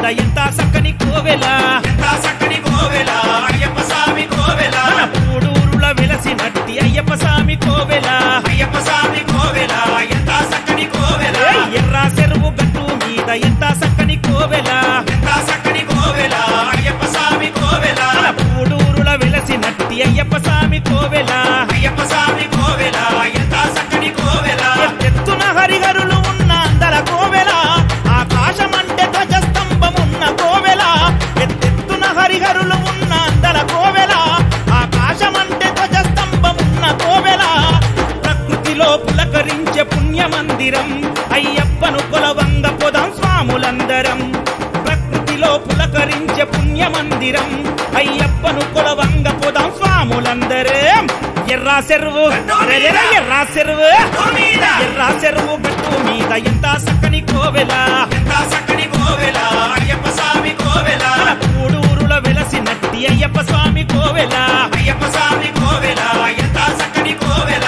ఎంత సక్కని కోవెల ఎంత చక్కని కోవెల అయ్యప్ప స్వామి కోవెల మన పూడూరుల వెలసినట్టి అయ్యప్ప స్వామి కోవెల అయ్యప్ప స్వామి కోవెల ఎంత చక్కని కోవెల ఏయ్, ఎర్ర చెరువు గట్టు మీద ఎంత సక్కని కోవెల ఎంత చక్కని కోవెల అయ్యప్ప స్వామి కోవెల మన పూడూరుల వెలసినట్టి అయ్యప్ప స్వామి కోవెల అయ్యప్ప స్వామి కోవెల ఎంత చక్కని కోవెల ఎత్తున హరిహరులు ఉన్న అందల కోవెల ఆకాశమంటే ధ్వజస్తంభమున్న కోవెల ఎత్తెత్తున హరిహరులు ఉన్న అందల కోవెల ఆకాశమంటే ధ్వజస్తంభమున్న కోవెల ప్రకృతిలో పులకరించే పుణ్యమందిరం అయ్యప్పను కొలవంగ పొదం స్వాములందరం ప్రకృతిలో పులకరించే పుణ్యమందిరం అయ్యప్పను కొలవంగ పొదం స్వాములందరం ఎర్రా చెరువు అరెరెర ఎర్రా చెరువు మీద ఎర్రా చెరువు గట్టు మీద ఎంత సక్కని కోవెల ఎంత చక్కని కోవెల అయ్యప్ప స్వామి కోవెల మన కూడూరుల వెలసినట్టి అయ్యప్ప స్వామి కోవెల అయ్యప్ప స్వామి కోవెల ఎంత చక్కని కోవెల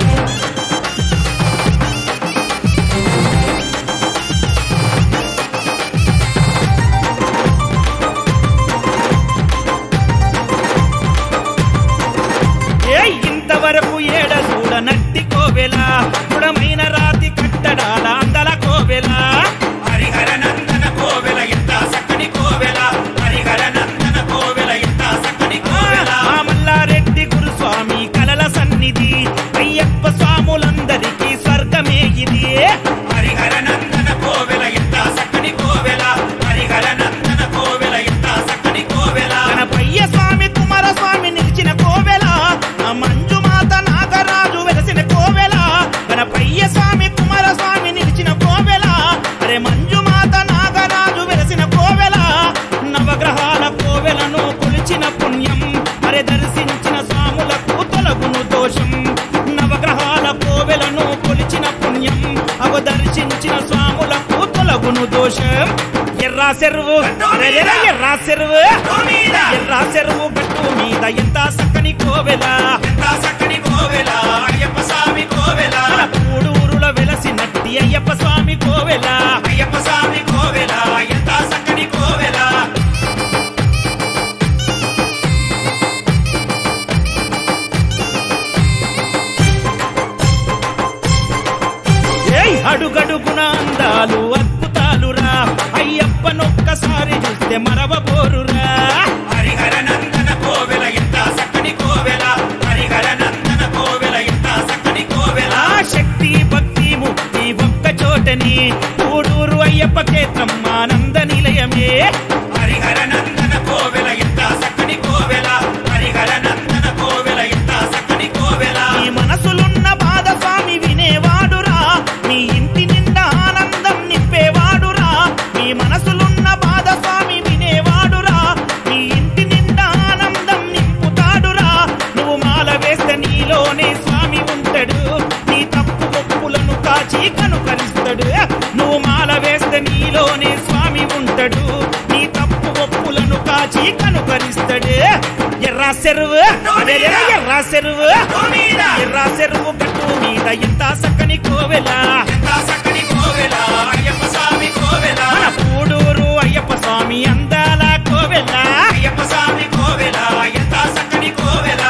ఏ ఇంతవరకు ఏడ చూడనట్టి కోవెల గుడమైన రాతి కట్టడాల అందల కోవెల హరిహర నందన కోవెల ఎంత చక్కని కోవెల హరిహర నందన కోవెల ఎంత చక్కని కోవెల ఆ మల్లారెడ్డి గురుస్వామి కలల సన్నిధి అయ్యప్ప స్వాములందరికీ స్వర్గమే ఇది హరిహర నందన కోవెల ఎంత చక్కని కోవెల హరిహర నందన కోవెల ఎంత చక్కని కోవెల గణపయ్య స్వామి కుమారస్వామి నిలిచిన కోవెల ఆ మంజుమాత నాగరాజు వెలసిన కోవెల గణపయ్య స్వామి కుమారస్వామి నిలిచిన కోవెల అరే మంజుమాత నాగరాజు వెలసిన కోవెల నవగ్రహాల కోవెలను కొలిచిన పుణ్యం అరే దర్శించిన స్వాములకు తొలగును దోషం నవగ్రహాల కోవెలను కొలిచిన పుణ్యం అవ దర్శించిన స్వాములకు తొలగును దోషం ఎర్రా చెరువు అరెరెర ఎర్రా చెరువు మీద ఎర్రా చెరువు గట్టు మీద ఎంత సక్కని కోవెల ఎంత చక్కని కోవెల అయ్యప్ప స్వామి కోవెల మన కూడూరుల వెలసినట్టి అయ్యప్ప స్వామి కోవెల అయ్యప్ప స్వామి కోవెల ఎంత చక్కని కోవెల ఏయ్ అడుగడుగున అందాలు అద్భుతాలురా అయ్యప్పనొక్కసారి చూస్తే మరవబోరురా హరిహర నందన కోవెల ఎంత చక్కని కోవెల హరిహర నందన కోవెల ఎంత చక్కని కోవెల ఆ శక్తి భక్తి ముక్తి ఒక్క చోటని కూడూరు అయ్యప్ప క్షేత్రం ఆనంద నిలయమే హరిహర నందన కోవెల ఎంత చక్కని కోవెల హరిహర నందన కోవెల ఎంత చక్కని కోవెల నీ మనసులున్న బాధ స్వామి వినేవాడురా నీ ఇంటి నిండా ఆనందం నింపేవాడురా నీ మనసులున్న బాధ స్వామి వినేవాడురా నీ ఇంటి నిండా ఆనందం నింపుతాడురా నువ్వు మాల వేస్తే నీలోనే స్వామి ఉంటాడు నీ తప్పు ఒప్పులను కాచి కనుకరిస్తాడు నువ్వు మాల వేస్తే నీలోనే స్వామి ఉంటాడు నీ తప్పు ఒప్పులను కాచి కనుకరిస్తాడు ఎర్రా చెరువు అరెరెర ఎర్రా చెరువు మీద ఎర్రా చెరువు గట్టు మీద ఎంత సక్కని కోవెల ఎంత చక్కని కోవెల అయ్యప్ప స్వామి కోవెల మన పూడూరు అయ్యప్ప స్వామి అందాల కోవెల అయ్యప్ప స్వామి కోవెల ఎంత చక్కని కోవెల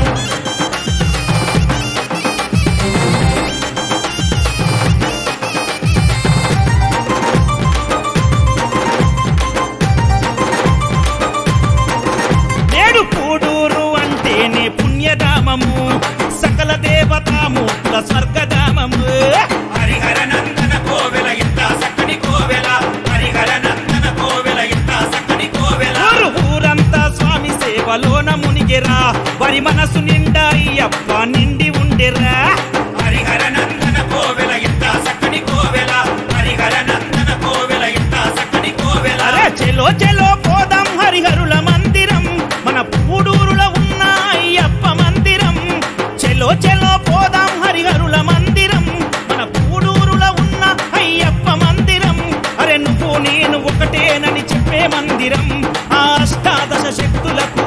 నేడు పూడూరు అంటేనే పుణ్యధామము సకల దేవతామూర్తుల స్వర్గధామము హరిహర నందన కోవెల ఎంత చక్కని కోవెల హరిహర నందన కోవెల ఎంత చక్కని కోవెల ఊరు ఊరంతా స్వామి సేవలోన మునిగెరా వరి మనసు నిండా అయ్యప్ప నిండి ఉండెరా హరిహర నందన కోవెల ఎంత చక్కని కోవెల హరిహర నందన కోవెల ఎంత చక్కని కోవెల అరే చెలో చెలో పోదాం హరిహరుల మందిరం మన పూడూరులో ఉన్న అయ్యప్ప మందిరం చెలో చెలో పోదాం హరిహరుల మందిరం మన పూడూరులో ఉన్న అయ్యప్ప మందిరం అరే నువ్వు నేను ఒకటేనని చెప్పే మందిరం ఆ అష్టాదశ శక్తులకు ఇది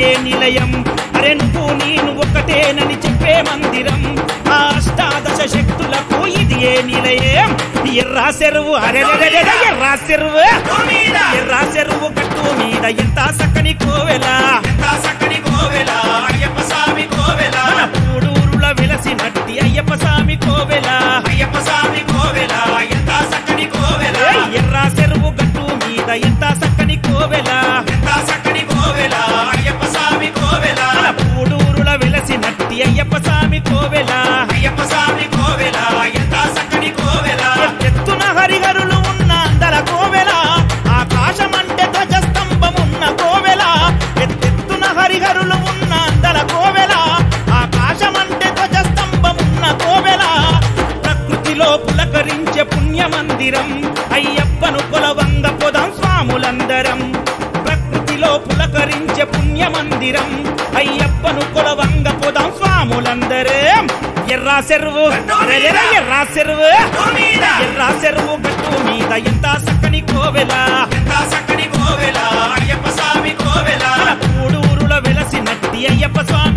ఏ నిలయం అరే నువ్వు నేను ఒకటేనని చెప్పే మందిరం ఆ అష్టాదశ శక్తులకు ఇది ఏ నిలయం ఎర్రా చెరువు అరే ఎర్రా చెరువు మీద ఎర్రా చెరువు గట్టు మీద ఎంత సక్కని కోవెల ఎంత చక్కని కోవెల అయ్యప్ప స్వామి కోవెల మన పూడూరుల వెలసినట్టి అయ్యప్ప స్వామి కోవెల అయ్యప్ప స్వామి కోవెల ఎంత చక్కని కోవెల ఏయ్, ఎర్రా చెరువు గట్టు మీద ఎంత సక్కని కోవెల ఎంత చక్కని కోవెల అయ్యప్ప స్వామి కోవెల మన పూడూరుల వెలసినట్టి అయ్యప్ప స్వామి కోవెల అయ్యప్ప స్వామి కోవెల ఎంత చక్కని కోవెల ఎత్తున హరిహరులు ఉన్న అందల కోవెల ఆకాశమంటే ధ్వజస్తంభమున్న కోవెల ఎత్తెత్తున హరిహరులు ఉన్న అందల కోవెల ఆకాశమంటే ధ్వజస్తంభమున్న కోవెల ప్రకృతిలో పులకరించే పుణ్యమందిరం అయ్యప్పను కొలవంగ పొదం స్వాములందరం ప్రకృతిలో పులకరించే పుణ్యమందిరం అయ్యప్పను కొలవంగ పొదం స్వాములందరం ఎర్రా చెరువు అరెరెర ఎర్రా చెరువు మీద ఎర్రా చెరువు గట్టు మీద ఎంత సక్కని కోవెల ఎంత చక్కని కోవెల అయ్యప్ప స్వామి కోవెల మన కూడూరుల వెలసినట్టి అయ్యప్ప స్వామి